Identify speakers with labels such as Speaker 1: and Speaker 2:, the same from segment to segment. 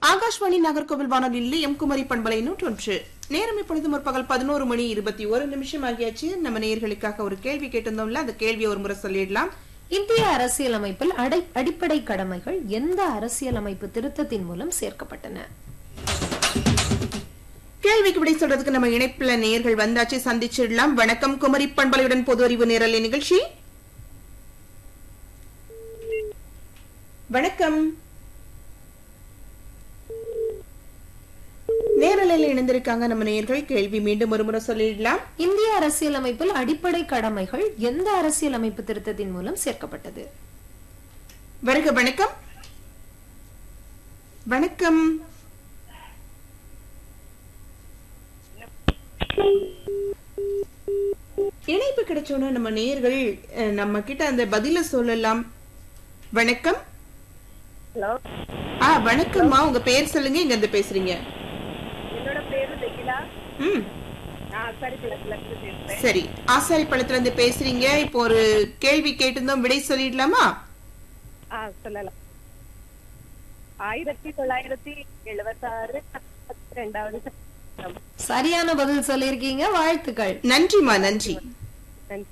Speaker 1: ஆகாஷ்வாணி நாகர்கோவில் வானொலி நிலையம் குமரி பண்பலை நூற்றொன்று நேரம் இப்பொழுது முற்பகல் பதினோரு மணி இருபத்தி ஒரு நிமிஷம் ஆகியாச்சு நம்ம நேயர்களுக்காக ஒரு கேள்வி கேட்டிருந்தோம்ல அந்த கேள்வியை ஒரு முறை சொல்லிடலாம்
Speaker 2: இந்திய அரசியலமைப்பில் அடை அடிப்படை கடமைகள் எந்த அரசியலமைப்பு திருத்தத்தின் மூலம் சேர்க்கப்பட்டன
Speaker 1: கேள்விக்கு விடை சொல்றதுக்கு நம்ம இணைப்புல நேயர்கள் வந்தாச்சு சந்திச்சிடலாம் வணக்கம் குமரி பண்பலையுடன் பொது அறிவு நேரலை நிகழ்ச்சி வணக்கம் நேரலையில் இணைந்திருக்காங்க நம்ம நேயர்கள் கேள்வி மீண்டும் ஒரு முறை சொல்லிடலாம்
Speaker 2: இந்திய அரசியலமைப்பில் அடிப்படை கடமைகள் எந்த அரசியலமைப்பு திருத்தத்தின் மூலம் சேர்க்கப்பட்டது
Speaker 1: வருக வணக்கம் வணக்கம் இணைப்பு கிடைச்சோன்னு நம்ம நேயர்கள் அஹ், நம்ம கிட்ட அந்த பதில சொல்லலாம் வணக்கம்
Speaker 3: ஹலோ
Speaker 1: ஆ வணக்கம்மா உங்க பேர் சொல்லுங்க இங்க இருந்து பேசுறீங்க
Speaker 3: என்னோட பேரு தெகிலா
Speaker 1: ம்
Speaker 3: நான் சரிக்குளத்துல இருந்து பேசுறேன்
Speaker 1: சரி ஆசாரி பழத்துல இருந்து பேசுறீங்க இப்போ ஒரு கேள்வி கேட்டிருந்தோம் விடை சொல்லிடலாமா
Speaker 3: ஆ சொல்லலாம் ஆயிரத்தி தொள்ளாயிரத்தி எழுபத்தாறு ரெண்டாவது சட்டம்.
Speaker 2: சரியான பதில் சொல்லியிருக்கீங்க வாழ்த்துக்கள்
Speaker 1: நன்றிம்மா நன்றி
Speaker 3: நன்றி.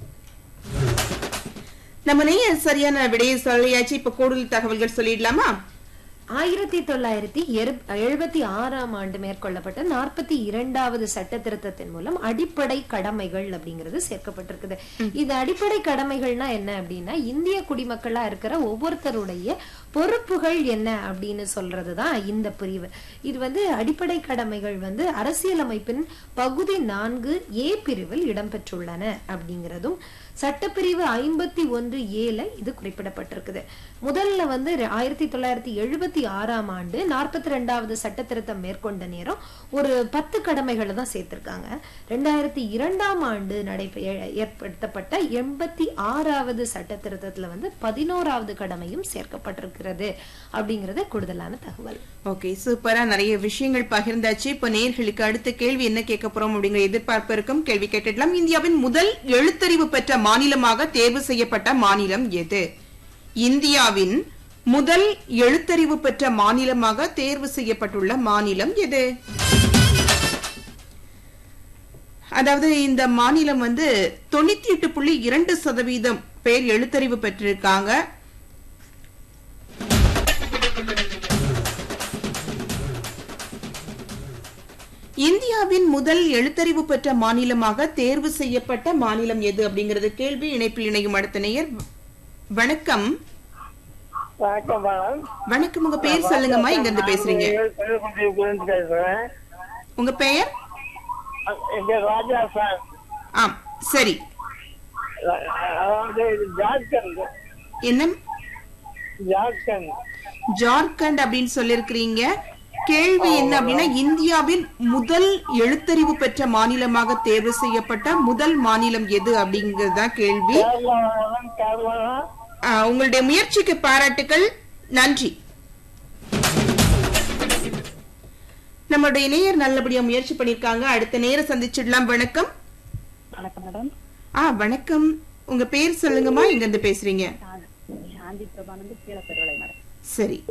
Speaker 1: நம்ம நேயர் சரியான விடையை சொல்லியாச்சு இப்ப கூடுதல் தகவல்கள் சொல்லிடலாமா
Speaker 2: ஆயிரத்தி தொள்ளாயிரத்தி எழுபத்தி ஆறாம் ஆண்டு மேற்கொள்ளப்பட்ட நாற்பத்தி இரண்டாவது சட்ட திருத்தத்தின் மூலம் அடிப்படை கடமைகள் அப்படிங்கிறது சேர்க்கப்பட்டிருக்குது இது அடிப்படை கடமைகள்னா என்ன அப்படின்னா இந்திய குடிமக்களா இருக்கிற ஒவ்வொருத்தருடைய பொறுப்புகள் என்ன அப்படின்னு சொல்றதுதான் இந்த பிரிவு இது வந்து அடிப்படை கடமைகள் வந்து அரசியலமைப்பின் பகுதி நான்கு ஏ பிரிவில் இடம்பெற்றுள்ளன அப்படிங்கிறதும் சட்டப்பிரிவு ஐம்பத்தி ஒன்று ஏல இது குறிப்பிடப்பட்டிருக்குது முதல்ல வந்து ரெ- ஆயிரத்தி தொள்ளாயிரத்தி எழுபத்தி ஆறாம் ஆண்டு நாற்பத்தி ரெண்டாவது சட்ட திருத்தம் மேற்கொண்ட நேரம் ஒரு பத்து கடமைகளை தான் சேர்த்திருக்காங்க ரெண்டாயிரத்தி இரண்டாம் ஆண்டு நடைபெ ஏ- ஏற்படுத்தப்பட்ட எண்பத்தி ஆறாவது சட்ட திருத்தத்துல வந்து பதினோராவது கடமையும் சேர்க்கப்பட்டிருக்கிறது அப்படிங்கறது கூடுதலான தகவல்
Speaker 1: ஓகே சூப்பரா நிறைய விஷயங்கள் பகிர்ந்தாச்சு இப்ப நேர்களுக்கு அடுத்த கேள்வி என்ன கேட்க போறோம் அப்படிங்கிற எதிர்பார்ப்பு இருக்கும் கேள்வி கேட்டுடலாம் இந்தியாவின் முதல் எழுத்தறிவு பெற்ற மாநிலமாக தேர்வு செய்யப்பட்ட மாநிலம் எது இந்தியாவின் முதல் எழுத்தறிவு பெற்ற மாநிலமாக தேர்வு செய்யப்பட்டுள்ள மாநிலம் எது அதாவது இந்த மாநிலம் வந்து தொண்ணூத்தி எட்டு புள்ளி இரண்டு சதவீதம் பேர் எழுத்தறிவு பெற்றிருக்காங்க இந்தியாவின் முதல் எழுத்தறிவு பெற்ற மாநிலமாக தேர்வு செய்யப்பட்ட மாநிலம் எது அப்படிங்கறது கேள்வி இணைப்பில் இணையும் அடுத்த நேயர் வணக்கம்
Speaker 4: வணக்கம் மேடம்
Speaker 1: வணக்கம் உங்க பேர் சொல்லுங்கம்மா இங்க இருந்து பேசுறீங்க
Speaker 4: பேசுறேன் பேசுறேன்
Speaker 1: உங்க பெயர்
Speaker 4: எங்க ராஜா சார்
Speaker 1: ஆம் சரி
Speaker 4: அதாவது இது ஜார்க்கண்ட்
Speaker 1: என்ன
Speaker 4: ஜார்க்கண்ட்
Speaker 1: ஜார்க்கண்ட் அப்படின்னு சொல்லிருக்கிறீங்க கேள்வி என்ன அப்படின்னா இந்தியாவின் முதல் எழுத்தறிவு பெற்ற மாநிலமாக தேர்வு செய்யப்பட்ட முதல் மாநிலம் எது அப்படிங்கிறது தான் கேள்வி
Speaker 4: கேரளா மேடம் கேரளா
Speaker 1: ஆ, உங்களுடைய முயற்சிக்கு பாராட்டுகள் நன்றி நம்மளுடைய நேயர் நல்லபடியா முயற்சி பண்ணிருக்காங்க அடுத்த நேர சந்திச்சிடலாம் வணக்கம்
Speaker 3: வணக்கம் மேடம்
Speaker 1: ஆ வணக்கம் உங்க பேர் சொல்லுங்கம்மா இங்க இருந்து பேசுறீங்க
Speaker 3: சாந்தி பிரபானந்து கீழே பெருவலை மேடம்
Speaker 1: சரி